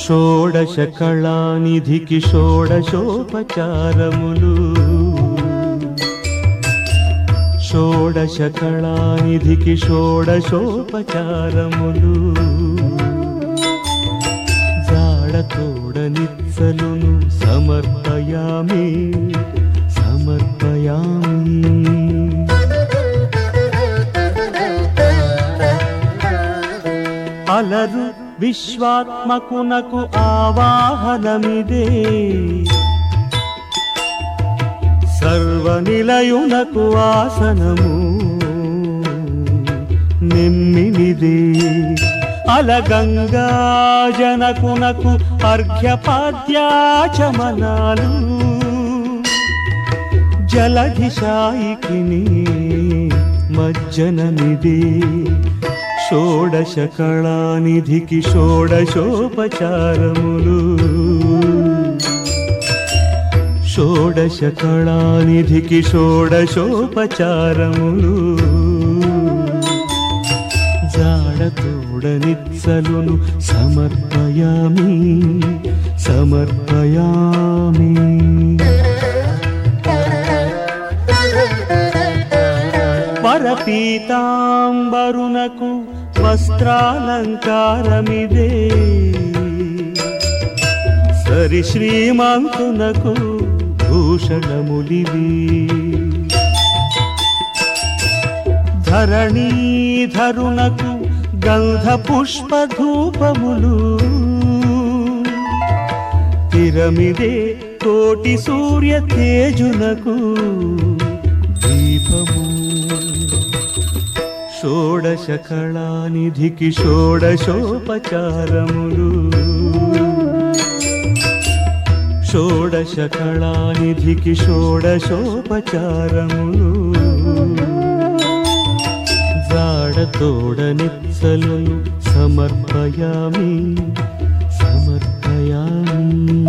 షోడశ కళానిధికి షోడశోపచారములు షోడశ కళానిధికి షోడశోపచారములు జాడతోడ నిత్సలును సమర్పయామి సమర్పయామి అలరు విశ్వాత్మకునకు ఆవాహనమిదే సర్వనిలయునకు ఆసనము నిమ్మినిదే అలగంగా జనకునకు అర్ఘ్యపాద్యాచమనాలు జలధిశాయికిని మజ్జనమిదే షోడశ కళానిధికి షోడశోపచారములు షోడశ కళానిధికి షోడశోపచారములు జాడతోడ నిత్సలును సమర్పయామి సమర్పయామి పరపీతాంబరునకు వస్త్రాలంకారమిదే సరి శ్రీమంతునకు భూషణములివి ధరణీధరునకు గంధ పుష్ప ధూపములు తిరమిదే కోటి సూర్య తేజునకు దీపము షోడశ కళానిధికి షోడశోపచారములు షోడశ కళానిధికి షోడశోపచారములు జాడతోడ నిత్సలును సమర్పయామి సమర్పయామి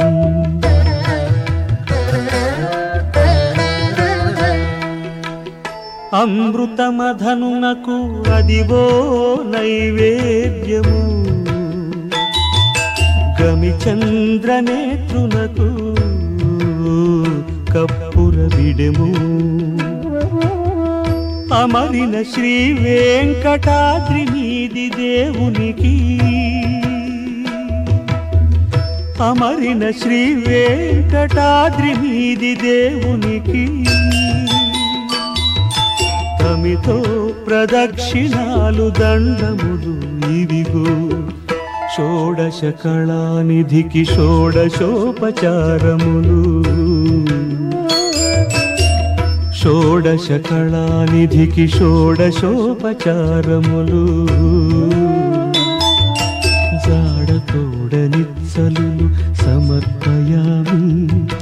అమృతమధనునకు అదివో నైవేద్యము గమిచంద్రనేత్రునకు కప్పుర విడెము అమరిన శ్రీ వెంకటాద్రి నీది దేవునికి అమరిన శ్రీ వెంకటాద్రి నీది దేవునికి తమితో ప్రదక్షిణాలు దండములు ఇవిగో షోడశ కళానిధికి షోడశోపచారములు షోడశ కళానిధికి షోడశోపచారములు జాడతోడ నిత్సలు సమర్పయామి